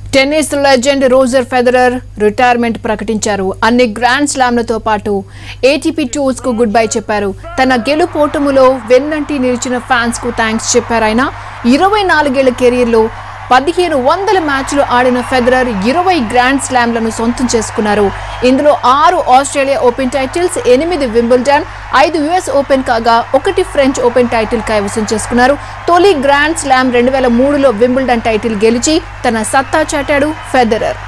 tennis legend Roger Federer retirement ప్రకటించారు అన్ని grand స్లామ్లతో పాటు ఏటీపీ టూర్స్ కు గుడ్ బై చెప్పారు తన గెలుపోటములో వెన్నంటి నిలిచిన ఫ్యాన్స్ కు థ్యాంక్స్ చెప్పారు ఆయన ఇరవై నాలుగేళ్ల కెరీర్లో పదిహేను వందల మ్యాచ్లు ఆడిన ఫెదరర్ ఇరవై గ్రాండ్ స్లామ్లను సొంతం చేసుకున్నారు ఇందులో ఆరు ఆస్ట్రేలియా ఓపెన్ టైటిల్స్ ఎనిమిది వింబుల్డన్ ఐదు యుఎస్ ఓపెన్ కాగా ఒకటి ఫ్రెంచ్ ఓపెన్ టైటిల్ కైవసం చేసుకున్నారు తొలి గ్రాండ్ స్లామ్ రెండు వేల మూడులో వింబుల్డన్ టైటిల్ గెలిచి తన సత్తా చాటాడు ఫెదరర్